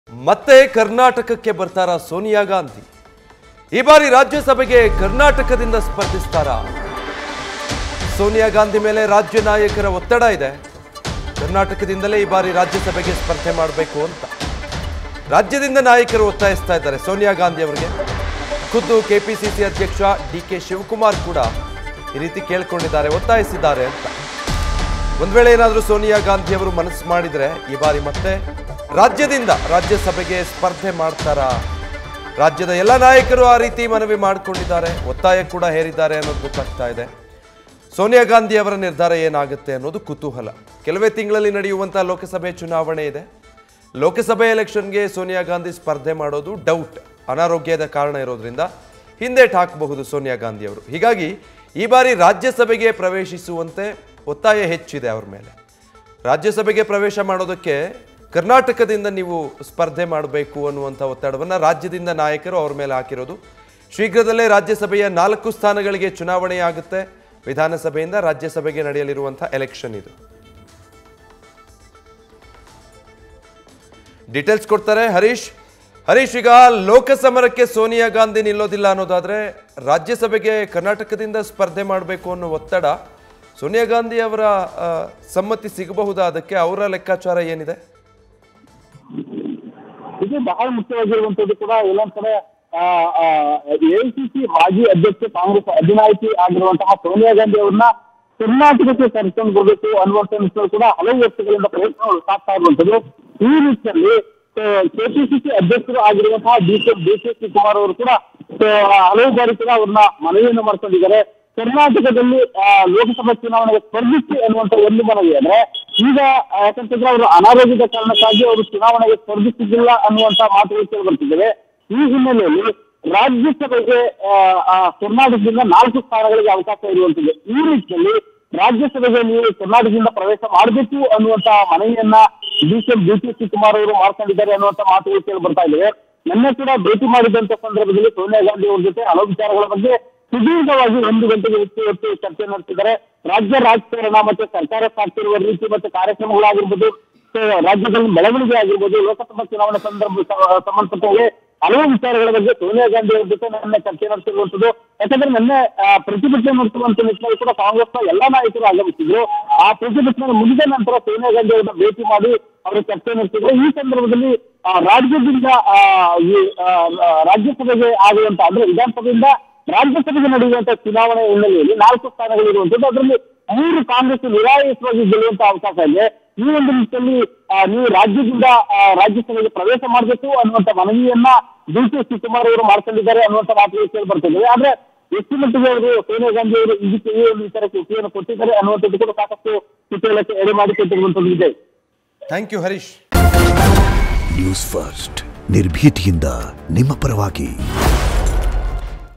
ಮತ್ತೆ ಕರ್ನಾಟಕಕ್ಕೆ ಬರ್ತಾರ ಸೋನಿಯಾ ಗಾಂಧಿ ಈ ಬಾರಿ ರಾಜ್ಯಸಭೆಗೆ ಕರ್ನಾಟಕದಿಂದ ಸ್ಪರ್ಧಿಸ್ತಾರಾ ಸೋನಿಯಾ ಗಾಂಧಿ ಮೇಲೆ ರಾಜ್ಯ ನಾಯಕರ ಒತ್ತಡ ಇದೆ ಕರ್ನಾಟಕದಿಂದಲೇ ಈ ಬಾರಿ ರಾಜ್ಯಸಭೆಗೆ ಸ್ಪರ್ಧೆ ಮಾಡಬೇಕು ಅಂತ ರಾಜ್ಯದಿಂದ ನಾಯಕರು ಒತ್ತಾಯಿಸ್ತಾ ಇದ್ದಾರೆ ಸೋನಿಯಾ ಗಾಂಧಿ ಅವರಿಗೆ ಖುದ್ದು ಕೆಪಿಸಿಸಿ ಅಧ್ಯಕ್ಷ ಡಿ ಕೆ ಶಿವಕುಮಾರ್ ಕೂಡ ಈ ರೀತಿ ಕೇಳ್ಕೊಂಡಿದ್ದಾರೆ ಒತ್ತಾಯಿಸಿದ್ದಾರೆ ಅಂತ ಒಂದ್ ವೇಳೆ ಏನಾದರೂ ಸೋನಿಯಾ ಗಾಂಧಿ ಅವರು ಮನಸ್ಸು ಮಾಡಿದ್ರೆ ಈ ಬಾರಿ ಮತ್ತೆ ರಾಜ್ಯದಿಂದ ರಾಜ್ಯಸಭೆಗೆ ಸ್ಪರ್ಧೆ ಮಾಡ್ತಾರಾ ರಾಜ್ಯದ ಎಲ್ಲ ನಾಯಕರು ಆ ರೀತಿ ಮನವಿ ಮಾಡಿಕೊಂಡಿದ್ದಾರೆ ಒತ್ತಾಯ ಕೂಡ ಹೇರಿದ್ದಾರೆ ಅನ್ನೋದು ಗೊತ್ತಾಗ್ತಾ ಇದೆ ಸೋನಿಯಾ ಗಾಂಧಿ ಅವರ ನಿರ್ಧಾರ ಏನಾಗುತ್ತೆ ಅನ್ನೋದು ಕುತೂಹಲ ಕೆಲವೇ ತಿಂಗಳಲ್ಲಿ ನಡೆಯುವಂತಹ ಲೋಕಸಭೆ ಚುನಾವಣೆ ಇದೆ ಲೋಕಸಭೆ ಎಲೆಕ್ಷನ್ಗೆ ಸೋನಿಯಾ ಗಾಂಧಿ ಸ್ಪರ್ಧೆ ಮಾಡೋದು ಡೌಟ್ ಅನಾರೋಗ್ಯದ ಕಾರಣ ಇರೋದ್ರಿಂದ ಹಿಂದೇಟ್ ಹಾಕಬಹುದು ಸೋನಿಯಾ ಗಾಂಧಿ ಅವರು ಹೀಗಾಗಿ ಈ ಬಾರಿ ರಾಜ್ಯಸಭೆಗೆ ಪ್ರವೇಶಿಸುವಂತೆ ಒತ್ತಾಯ ಹೆಚ್ಚಿದೆ ಅವ್ರ ಮೇಲೆ ರಾಜ್ಯಸಭೆಗೆ ಪ್ರವೇಶ ಮಾಡೋದಕ್ಕೆ ಕರ್ನಾಟಕದಿಂದ ನೀವು ಸ್ಪರ್ಧೆ ಮಾಡಬೇಕು ಅನ್ನುವಂಥ ಒತ್ತಡವನ್ನು ರಾಜ್ಯದಿಂದ ನಾಯಕರು ಅವ್ರ ಮೇಲೆ ಹಾಕಿರೋದು ಶೀಘ್ರದಲ್ಲೇ ರಾಜ್ಯಸಭೆಯ ನಾಲ್ಕು ಸ್ಥಾನಗಳಿಗೆ ಚುನಾವಣೆ ಆಗುತ್ತೆ ವಿಧಾನಸಭೆಯಿಂದ ರಾಜ್ಯಸಭೆಗೆ ನಡೆಯಲಿರುವಂಥ ಎಲೆಕ್ಷನ್ ಇದು ಡೀಟೇಲ್ಸ್ ಕೊಡ್ತಾರೆ ಹರೀಶ್ ಹರೀಶ್ ಈಗ ಲೋಕಸಮರಕ್ಕೆ ಸೋನಿಯಾ ಗಾಂಧಿ ನಿಲ್ಲೋದಿಲ್ಲ ಅನ್ನೋದಾದ್ರೆ ರಾಜ್ಯಸಭೆಗೆ ಕರ್ನಾಟಕದಿಂದ ಸ್ಪರ್ಧೆ ಮಾಡಬೇಕು ಅನ್ನೋ ಒತ್ತಡ ಸೋನಿಯಾ ಗಾಂಧಿ ಅವರ ಆ, ಸಮ್ಮತಿ ಸಿಗಬಹುದಾ ಅದಕ್ಕೆ ಅವರ ಲೆಕ್ಕಾಚಾರ ಏನಿದೆ ಇದು ಬಹಳ ಮುಖ್ಯವಾಗಿರುವಂತದ್ದು ಕೂಡ ಎಲ್ಲೊಂದ್ ಕಡೆ ಎಐಸಿಸಿ ಮಾಜಿ ಅಧ್ಯಕ್ಷ ಕಾಂಗ್ರೆಸ್ ಅಧಿನಾಯಕಿ ಆಗಿರುವಂತಹ ಸೋನಿಯಾ ಗಾಂಧಿ ಅವ್ರನ್ನ ಕರ್ನಾಟಕಕ್ಕೆ ಕರ್ಕೊಂಡು ಬರ್ಬೇಕು ಅನ್ನುವಂತ ನಿಟ್ಟಿನಲ್ಲಿ ಕೂಡ ಹಲವು ವರ್ಷಗಳಿಂದ ಪ್ರಯತ್ನಗಳು ಸಾಗ್ತಾ ಇರುವಂತದ್ದು ಈ ನಿಟ್ಟಿನಲ್ಲಿ ಕೆಪಿಸಿಸಿ ಅಧ್ಯಕ್ಷರು ಆಗಿರುವಂತಹ D K D K Shivakumar ಅವರು ಕೂಡ ಆ, ಹಲವು ಬಾರಿ ಕೂಡ ಅವ್ರನ್ನ ಮನವಿಯನ್ನು ಮಾಡ್ಕೊಂಡಿದ್ದಾರೆ ಕರ್ನಾಟಕದಲ್ಲಿ ಆ, ಲೋಕಸಭಾ ಚುನಾವಣೆಗೆ ಸ್ಪರ್ಧಿಸಿ ಅನ್ನುವಂತ ಒಂದು ಮನವಿ ಅಂದ್ರೆ ಈಗ ಆ, ಯಾಕಂತಂದ್ರೆ ಅವರು ಅನಾರೋಗ್ಯದ ಕಾರಣಕ್ಕಾಗಿ ಅವರು ಚುನಾವಣೆಗೆ ಸ್ಪರ್ಧಿಸುತ್ತಿಲ್ಲ ಅನ್ನುವಂತ ಮಾತುಗಳು ಕೇಳಿ ಬರ್ತಿದ್ದೇವೆ ಈ ಹಿನ್ನೆಲೆಯಲ್ಲಿ ರಾಜ್ಯಸಭೆಗೆ ಆ, ಆ, ಕರ್ನಾಟಕದಿಂದ ನಾಲ್ಕು ಸ್ಥಾನಗಳಿಗೆ ಅವಕಾಶ ಇರುವಂತದ್ದು ಈ ನಿಟ್ಟಿನಲ್ಲಿ ರಾಜ್ಯಸಭೆಗೆ ನೀವು ಕರ್ನಾಟಕದಿಂದ ಪ್ರವೇಶ ಮಾಡಬೇಕು ಅನ್ನುವಂತ ಮನವಿಯನ್ನ D K D K Shivakumar ಅವರು ಮಾಡ್ಕೊಂಡಿದ್ದಾರೆ ಅನ್ನುವಂತ ಮಾತುಗಳು ಕೇಳಿ ಬರ್ತಾ ಇದ್ದೇವೆ ನಿನ್ನೆ ಕೂಡ ಭೇಟಿ ಮಾಡಿದಂತ ಸಂದರ್ಭದಲ್ಲಿ ಸೋನಿಯಾ ಗಾಂಧಿ ಅವರ ಜೊತೆ ಹಲವು ವಿಚಾರಗಳ ಬಗ್ಗೆ ಸುದೀರ್ಘವಾಗಿ ಒಂದು ಗಂಟೆಗೆ ಹೆಚ್ಚು ಹೆಚ್ಚು ಚರ್ಚೆ ನಡೆಸಿದ್ದಾರೆ ರಾಜ್ಯ ರಾಜಕಾರಣ ಮತ್ತೆ ಸರ್ಕಾರ ಸಾಕ್ತಿರುವ ರೀತಿ ಮತ್ತೆ ಕಾರ್ಯಕ್ರಮಗಳಾಗಿರ್ಬೋದು ಮತ್ತೆ ರಾಜ್ಯದಲ್ಲಿ ಬೆಳವಣಿಗೆ ಆಗಿರ್ಬೋದು ಲೋಕಸಭಾ ಚುನಾವಣೆ ಸಂದರ್ಭ ಸ- ಸಂಬಂಧಪಟ್ಟಂಗೆ ಹಲವು ವಿಚಾರಗಳ ಬಗ್ಗೆ ಸೋನಿಯಾ ಗಾಂಧಿ ಅವರ ಜೊತೆ ನನ್ನ ಚರ್ಚೆ ನಡೆಸಿರುವಂತದ್ದು ಯಾಕಂದ್ರೆ ನಿನ್ನೆ ಆ, ಪ್ರತಿಭಟನೆ ನಡೆಸುವಂತ ನಿಟ್ಟಿನಲ್ಲಿ ಕೂಡ ಕಾಂಗ್ರೆಸ್ನ ಎಲ್ಲಾ ನಾಯಕರು ಆಗಮಿಸಿದ್ರು ಆ ಪ್ರತಿಭಟನೆ ಮುಗಿದ ನಂತರ ಸೋನಿಯಾ ಗಾಂಧಿ ಅವರನ್ನ ಭೇಟಿ ಮಾಡಿ ಅವರು ಚರ್ಚೆ ನಡೆಸಿದ್ರು ಈ ಸಂದರ್ಭದಲ್ಲಿ ಆ, ರಾಜ್ಯದಿಂದ ಆ, ಈ ಆ, ಆ, ರಾಜ್ಯಸಭೆಗೆ ಆಗುವಂತ ಅಂದ್ರೆ ವಿಧಾನಸಭೆಯಿಂದ ರಾಜ್ಯಸಭೆಗೆ ನಡೆಯುವಂತ ಚುನಾವಣೆ ಹಿನ್ನೆಲೆಯಲ್ಲಿ ನಾಲ್ಕು ಸ್ಥಾನಗಳಿರುವಂತದ್ದು ಅದರಲ್ಲಿ ಮೂರು ಕಾಂಗ್ರೆಸ್ ನಿರಾಯಿಸವಾಗಿ ಗೆಲ್ಲುವಂತ ಅವಕಾಶ ಇದೆ ಈ ಒಂದು ನಿಟ್ಟಿನಲ್ಲಿ ಆ, ನೀವು ರಾಜ್ಯದಿಂದ ಆ, ರಾಜ್ಯಸಭೆಗೆ ಪ್ರವೇಶ ಮಾಡಬೇಕು ಅನ್ನುವಂತ ಮನವಿಯನ್ನ ಡಿ ಕೆ ಶಿವಕುಮಾರ್ ಅವರು ಮಾಡ್ಕೊಂಡಿದ್ದಾರೆ ಅನ್ನುವಂತ ಮಾತುಗಳು ಕೇಳಿ ಬರ್ತಿದ್ದೇವೆ ಆದ್ರೆ ಎಷ್ಟು ಮಟ್ಟಿಗೆ ಅವರು ಸೋನಿಯಾ ಗಾಂಧಿ ಅವರು ಇದಕ್ಕೆ ಈ ಒಂದು ವಿಚಾರಕ್ಕೆ ಉತ್ತರವನ್ನು ಕೊಟ್ಟಿದ್ದಾರೆ ಅನ್ನುವಂಥದ್ದು ಕೂಡ ಸಾಕಷ್ಟು ಕುತೂಹಲಕ್ಕೆ ಎಡೆ ಮಾಡಿಕೊಟ್ಟಿರುವಂತದ್ದು ಇದೆ thank you Harish news first ನಿರ್ಭೀತಿಯಿಂದ ನಿಮ್ಮ ಪರವಾಗಿ